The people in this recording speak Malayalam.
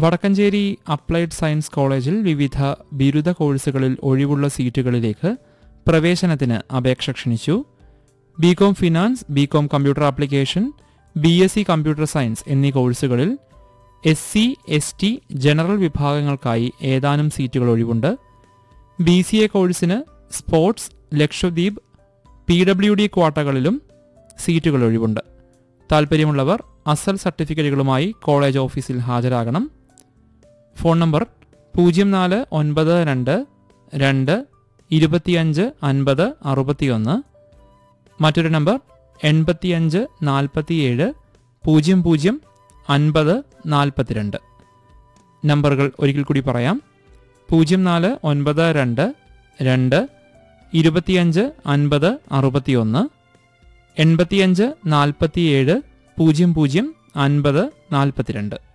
വടക്കഞ്ചേരി അപ്ലൈഡ് സയൻസ് കോളേജിൽ വിവിധ ബിരുദ കോഴ്സുകളിൽ ഒഴിവുള്ള സീറ്റുകളിലേക്ക് പ്രവേശനത്തിന് അപേക്ഷ ക്ഷണിച്ചു BCom finance BCom computer application B S C computer science എന്നീ കോഴ്സുകളിൽ S C S T general വിഭാഗങ്ങൾക്കായി ഏതാനും സീറ്റുകൾ ഒഴിവുണ്ട് ബി സി എ കോഴ്സിന് sports Lakshadweep P W D ക്വാട്ടകളിലും സീറ്റുകൾ ഒഴിവുണ്ട് താൽപ്പര്യമുള്ളവർ അസൽ സർട്ടിഫിക്കറ്റുകളുമായി കോളേജ് ഓഫീസിൽ ഹാജരാകണം ഫോൺ നമ്പർ പൂജ്യം നാല് ഒൻപത് രണ്ട് രണ്ട് ഇരുപത്തിയഞ്ച് അൻപത് അറുപത്തിയൊന്ന് മറ്റൊരു നമ്പർ എൺപത്തിയഞ്ച് നാൽപ്പത്തിയേഴ് പൂജ്യം പൂജ്യം അൻപത് നാൽപ്പത്തിരണ്ട് നമ്പറുകൾ ഒരിക്കൽ കൂടി പറയാം പൂജ്യം നാല് ഒൻപത് രണ്ട് രണ്ട് ഇരുപത്തിയഞ്ച് അൻപത് അറുപത്തിയൊന്ന് എൺപത്തിയഞ്ച് നാൽപ്പത്തിയേഴ് പൂജ്യം പൂജ്യം അൻപത് നാൽപ്പത്തിരണ്ട്